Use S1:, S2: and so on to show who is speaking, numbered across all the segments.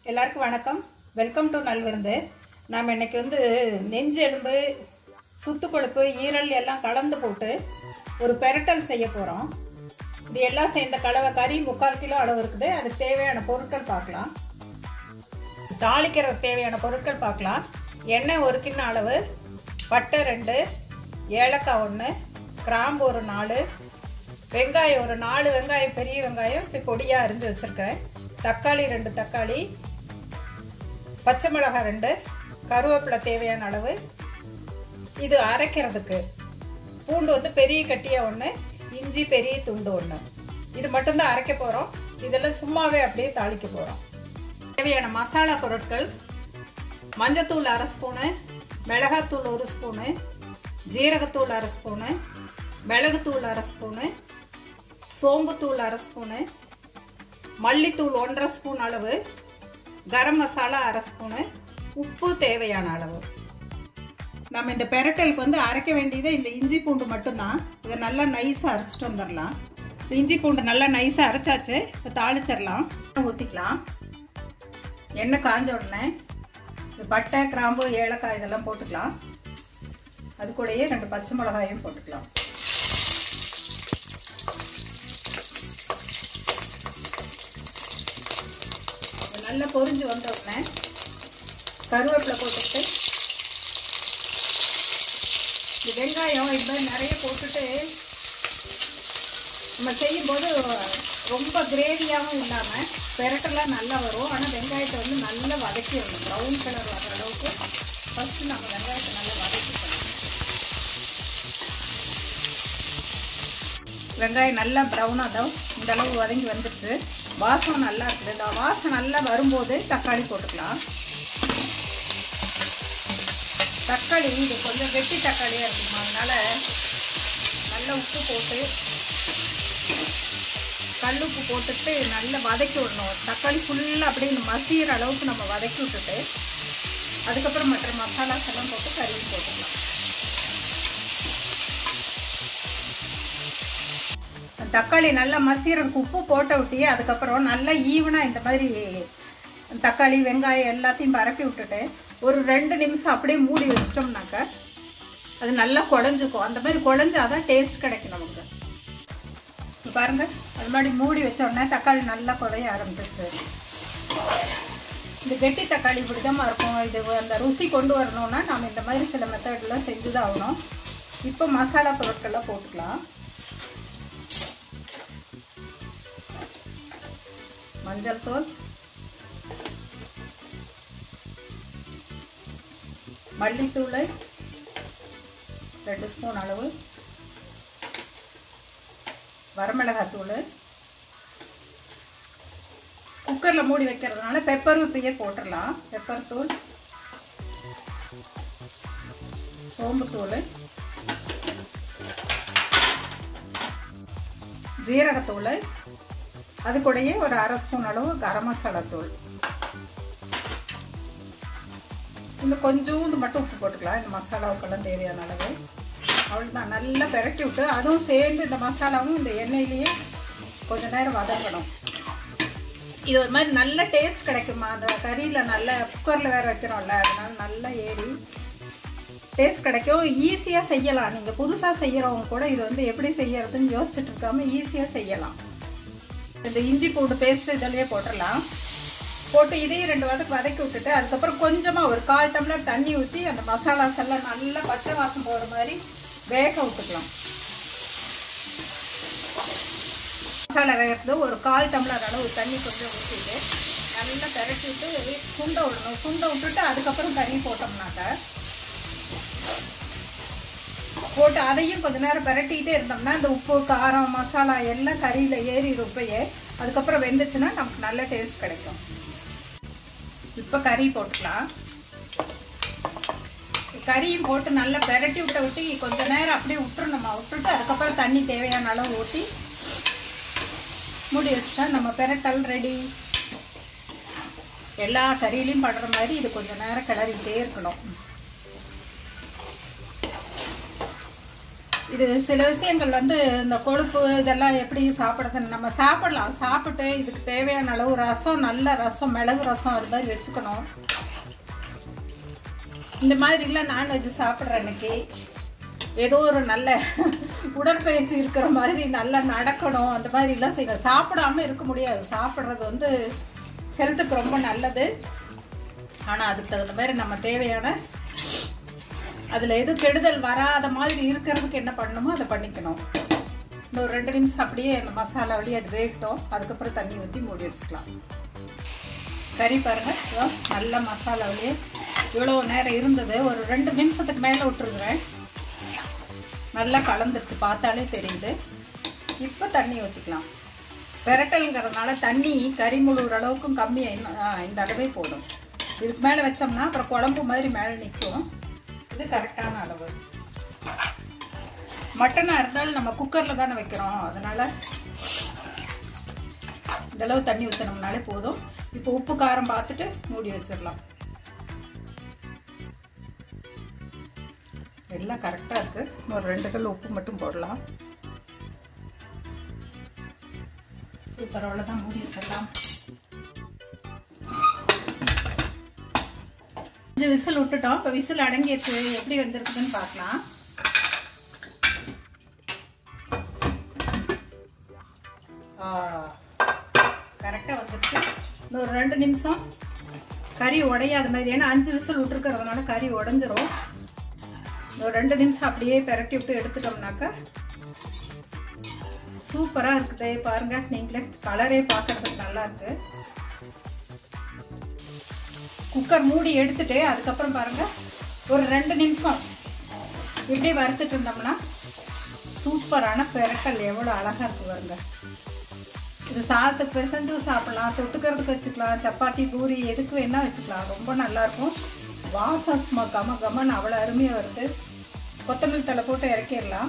S1: எல்லாருக்கும் வணக்கம் welcome to நல்விருந்து நாம் இன்னைக்கு வந்து நெஞ்சு எலும்பு சுத்து கொழுப்பு ஈரல் எல்லாம் கலந்து போட்டு ஒரு பெரட்டல் செய்ய போகிறோம் இது எல்லாம் சேர்ந்த கலவை கறி முக்கால் கிலோ அளவு இருக்குது அதுக்கு தேவையான பொருட்கள் பார்க்கலாம் தாளிக்கிறதுக்கு தேவையான பொருட்கள் பார்க்கலாம் எண்ணெய் ஒரு கிண்ண அளவு பட்டை ரெண்டு ஏலக்காய் ஒன்று கிராம்பு ஒரு நாலு வெங்காயம் ஒரு நாலு வெங்காயம் பெரிய வெங்காயம் இப்படி பொடியாக அரிஞ்சு வச்சுருக்கேன் தக்காளி ரெண்டு தக்காளி பச்சை மிளகாய் ரெண்டு கருவேப்பிலை தேவையான அளவு இது அரைக்கிறதுக்கு பூண்டு வந்து பெரிய கட்டியாக ஒன்று இஞ்சி பெரிய துண்டு ஒன்று இது மட்டும்தான் அரைக்க போகிறோம் இதெல்லாம் சும்மாவே அப்படியே தாளிக்க போகிறோம் தேவையான மசாலா பொருட்கள் மஞ்சத்தூள் அரை ஸ்பூனு மிளகாத்தூள் ஒரு ஸ்பூனு ஜீரகத்தூள் அரை ஸ்பூனு மிளகுத்தூள் அரை ஸ்பூனு சோம்புத்தூள் அரை ஸ்பூனு மல்லித்தூள் ஒன்றரை ஸ்பூன் அளவு கரம் மசாலா அரை ஸ்பூனு உப்பு தேவையான அளவு நம்ம இந்த பெரட்டலுக்கு வந்து அரைக்க வேண்டியது இந்த இஞ்சி பூண்டு மட்டும்தான் இதை நல்லா நைஸாக அரைச்சிட்டு வந்துடலாம் இஞ்சி பூண்டு நல்லா நைஸாக அரைச்சாச்சு இப்போ தாளிச்சிடலாம் ஊற்றிக்கலாம் எண்ணெய் காஞ்ச உடனே இந்த பட்டை கிராம்பு ஏலக்காய் இதெல்லாம் போட்டுக்கலாம் அது கூடயே ரெண்டு பச்சை மிளகாயும் போட்டுக்கலாம் நல்லா பொரிஞ்சு வந்த உடனே கருவேப்பிலை போட்டுட்டு இந்த வெங்காயம் இது மாதிரி நிறைய போட்டுட்டு நம்ம செய்யும்போது ரொம்ப கிரேவியாகவும் இல்லாமல் பெரட்டெல்லாம் நல்லா வரும் ஆனால் வெங்காயத்தை வந்து நல்லா வதக்கிடணும் ப்ரௌன் கலர் வர அளவுக்கு ஃபஸ்ட்டு நம்ம வெங்காயத்தை நல்லா வதக்கிக்கணும் வெங்காயம் நல்லா ப்ரௌனாக தான் இந்த அளவு வதங்கி வந்துடுச்சு வாசம் நல்லா இருக்குது இந்த வாசம் நல்லா வரும்போது தக்காளி போட்டுக்கலாம் தக்காளி இது கொஞ்சம் வெட்டி தக்காளியாக இருக்குமா அதனால் நல்லா உப்பு போட்டு கல் உப்பு போட்டுட்டு நல்லா வதக்கி விடணும் தக்காளி ஃபுல்லாக அப்படியே மசிகிற அளவுக்கு நம்ம வதக்கி விட்டுட்டு அதுக்கப்புறம் மற்ற மசாலாஸ் எல்லாம் போட்டு கறி போட்டுக்கலாம் தக்காளி நல்லா மசிகிறதுக்கு உப்பு போட்ட விட்டி அதுக்கப்புறம் நல்லா ஈவனாக இந்த மாதிரி தக்காளி வெங்காயம் எல்லாத்தையும் பரப்பி விட்டுட்டு ஒரு ரெண்டு நிமிஷம் அப்படியே மூடி வச்சிட்டோம்னாக்க அது நல்லா குழஞ்சிக்கும் அந்த மாதிரி குழஞ்சாதான் டேஸ்ட் கிடைக்கும் நமக்கு பாருங்க அது மாதிரி மூடி வச்ச உடனே தக்காளி நல்லா குறைய ஆரம்பிச்சிருச்சு இந்த கெட்டி தக்காளி இப்படிதாம்மா இருக்கும் இது அந்த ருசி கொண்டு வரணும்னா நம்ம இந்த மாதிரி சில மெத்தட்லாம் செஞ்சு தான் ஆகணும் இப்போ மசாலா பொருட்கள்லாம் போட்டுக்கலாம் மஞ்சள் தூள் மல்லித்தூள் ரெண்டு ஸ்பூன் அளவு வரமிளகாத்தூள் குக்கரில் மூடி வைக்கிறதுனால பெப்பர் இப்பயே போட்டுடலாம் பெப்பர் தூள் சோம்புத்தூள் ஜீரகத்தூள் அது கூடயே ஒரு அரை ஸ்பூன் அளவு கரம் மசாலா தூள் இன்னும் கொஞ்சோண்டு மட்டும் உப்பு போட்டுக்கலாம் இந்த மசாலாவுக்கெல்லாம் தேவையான அளவு அவ்வளோதான் நல்லா பெரட்டி விட்டு அதுவும் சேர்ந்து இந்த மசாலாவும் இந்த எண்ணெயிலேயே கொஞ்ச நேரம் வதங்கணும் இது ஒரு மாதிரி நல்ல டேஸ்ட் கிடைக்குமா அந்த கறியில் நல்ல குக்கரில் வேறு வைக்கிறோம்ல அதனால நல்லா ஏறி டேஸ்ட் கிடைக்கும் ஈஸியாக செய்யலாம் நீங்கள் புதுசாக செய்கிறவங்க கூட இது வந்து எப்படி செய்யறதுன்னு யோசிச்சுட்டு இருக்காம ஈஸியாக செய்யலாம் இந்த இஞ்சி பூண்டு பேஸ்ட் இதிலேயே போட்டுடலாம் போட்டு இதையும் ரெண்டு வதக்கு வதக்கி விட்டுட்டு அதுக்கப்புறம் கொஞ்சமாக ஒரு கால் டம்ளர் தண்ணி ஊற்றி அந்த மசாலாஸ் எல்லாம் நல்லா பச்சை வாசம் போகிற மாதிரி வேக விட்டுக்கலாம் மசாலா வேகிறது ஒரு கால் டம்ளர் அளவு தண்ணி கொஞ்சம் ஊற்றிட்டு நல்லா பெரட்டி விட்டு சுண்டை விடணும் சுண்டை விட்டுட்டு அதுக்கப்புறம் தண்ணி போட்டோம்னாக்க போட்டு அதையும் கொஞ்ச நேரம் பெரட்டிக்கிட்டே இருந்தோம்னா இந்த உப்பு காரம் மசாலா எல்லாம் கறியில் ஏறி உப்பையே அதுக்கப்புறம் வெந்துச்சுன்னா நமக்கு நல்ல டேஸ்ட் கிடைக்கும் இப்போ கறி போட்டுக்கலாம் கறியும் போட்டு நல்லா பெரட்டி விட்ட விட்டு கொஞ்ச நேரம் அப்படியே விட்டுருணுமா விட்டுட்டு அதுக்கப்புறம் தண்ணி தேவையான அளவு ஊற்றி மூடி வச்சிட்டா நம்ம பெரட்டல் ரெடி எல்லா கறியிலையும் படுற மாதிரி இது கொஞ்சம் நேரம் கிளறிக்கிட்டே இருக்கணும் இது சில விஷயங்கள் வந்து இந்த கொழுப்பு இதெல்லாம் எப்படி சாப்பிட்றதுன்னு நம்ம சாப்பிடலாம் சாப்பிட்டு இதுக்கு தேவையான அளவு ரசம் நல்ல ரசம் மிளகு ரசம் அது மாதிரி வச்சுக்கணும் இந்த மாதிரிலாம் நான்வெஜ் சாப்பிட்ற அன்னைக்கு ஏதோ ஒரு நல்ல உடற்பயிற்சி இருக்கிற மாதிரி நல்லா நடக்கணும் அந்த மாதிரிலாம் செய்யணும் சாப்பிடாம இருக்க முடியாது சாப்பிட்றது வந்து ஹெல்த்துக்கு ரொம்ப நல்லது ஆனால் அதுக்கு தகுந்த மாதிரி நம்ம தேவையான அதில் எது கெடுதல் வராத மாதிரி இருக்கிறதுக்கு என்ன பண்ணணுமோ அதை பண்ணிக்கணும் இன்னொரு ரெண்டு நிமிஷம் அப்படியே அந்த மசாலா வழி அது வேகட்டும் அதுக்கப்புறம் தண்ணி ஊற்றி மூடி வச்சுக்கலாம் கறி பாருங்கள் இதோ நல்ல மசாலா வழியே இவ்வளோ நேரம் இருந்தது ஒரு ரெண்டு நிமிஷத்துக்கு மேலே விட்டுருக்குறேன் நல்லா கலந்துருச்சு பார்த்தாலே தெரியுது இப்போ தண்ணி ஊற்றிக்கலாம் பெரட்டலுங்கிறதுனால தண்ணி கறி முழுகிற அளவுக்கும் கம்மியாக இந்த அளவே போதும் இதுக்கு மேலே வச்சோம்னா அப்புறம் குழம்பு மாதிரி மேலே நிற்கும் இது கரெக்டான அளவு மட்டனாக இருந்தாலும் நம்ம குக்கரில் தானே வைக்கிறோம் அதனால் இந்தளவு தண்ணி ஊற்றினோம்னாலே போதும் இப்போ உப்பு காரம் பார்த்துட்டு மூடி வச்சிடலாம் எல்லாம் கரெக்டாக இருக்குது ஒரு ரெண்டு கல் உப்பு மட்டும் போடலாம் சூப்பர் அவ்வளோதான் மூடி வச்சிடலாம் அஞ்சு விசில் விட்டுட்டோம் இப்போ விசில் அடங்கிடுச்சு எப்படி வந்திருக்குதுன்னு பார்க்கலாம் கரெக்டாக வந்துருச்சு இன்னொரு ரெண்டு நிமிஷம் கறி உடையாத மாதிரி ஏன்னா அஞ்சு விசில் விட்டுருக்கிறதுனால கறி உடஞ்சிரும் ஒரு ரெண்டு நிமிஷம் அப்படியே பெரட்டி விட்டு எடுத்துட்டோம்னாக்கா சூப்பராக இருக்குது பாருங்க நீங்களே கலரே பார்க்கறதுக்கு நல்லா இருக்கு குக்கர் மூடி எடுத்துட்டு அதுக்கப்புறம் பாருங்க ஒரு ரெண்டு நிமிஷம் இப்படியே வறுத்துட்டு இருந்தோம்னா சூப்பரான பெரட்டல் எவ்வளோ அழகாக இருக்கு பாருங்க இது சாதத்துக்கு பிசைஞ்சு சாப்பிடலாம் தொட்டுக்கிறதுக்கு வச்சுக்கலாம் சப்பாத்தி பூரி எதுக்கு வேணா வச்சுக்கலாம் ரொம்ப நல்லாயிருக்கும் வாசம் சும்மா கம கமன்னு அவ்வளோ அருமையாக வருது கொத்தமல்லி தலை போட்டு இறக்கிடலாம்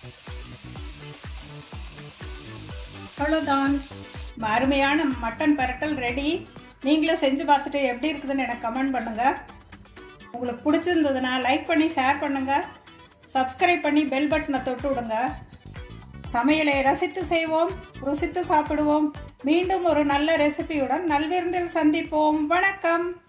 S1: அவ்வளோதான் அருமையான மட்டன் பரட்டல் ரெடி நீங்களும் செஞ்சு பார்த்துட்டு எப்படி இருக்குதுன்னு எனக்கு கமெண்ட் பண்ணுங்கள் உங்களுக்கு பிடிச்சிருந்ததுன்னா லைக் பண்ணி ஷேர் பண்ணுங்கள் சப்ஸ்கிரைப் பண்ணி பெல் பட்டனை தொட்டு விடுங்க சமையலை ரசித்து செய்வோம் ருசித்து சாப்பிடுவோம் மீண்டும் ஒரு நல்ல ரெசிபியுடன் நல்விருந்தில் சந்திப்போம் வணக்கம்